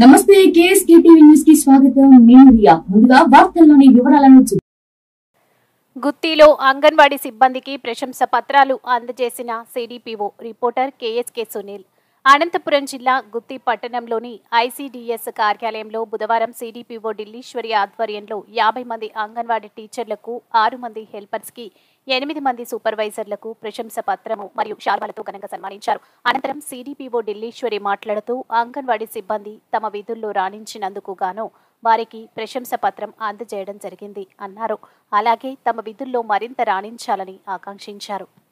నమస్తే KSK TV news కి స్వాగతం నేను రియా ముందుగా వార్తల్లోని వివరాలను చూ- గుత్తిలో అంగన్వాడీ సిబ్బందికి ప్రశంస పత్రాలు అందజేసిన CDPO reporter KSK Sunil Anantapur జిల్లా గుత్తి పట్టణంలోని ఐసీడీఎస్ కార్యాలయంలో బుధవారం సిడిపిఓ ఢిల్లీశ్వరి ఆధ్వర్యంలో యాభై మంది అంగన్వాడీ టీచర్లకు ఆరు మంది హెల్పర్స్కి ఎనిమిది మంది సూపర్వైజర్లకు ప్రశంస పత్రము మరియు శాల్వాలతో ఘనంగా సన్మానించారు అనంతరం సిడిపిఓ ఢిల్లీశ్వరి మాట్లాడుతూ అంగన్వాడీ సిబ్బంది తమ విధుల్లో రాణించినందుకు గాను వారికి ప్రశంస పత్రం అందజేయడం జరిగింది అన్నారు అలాగే తమ విధుల్లో మరింత రాణించాలని ఆకాంక్షించారు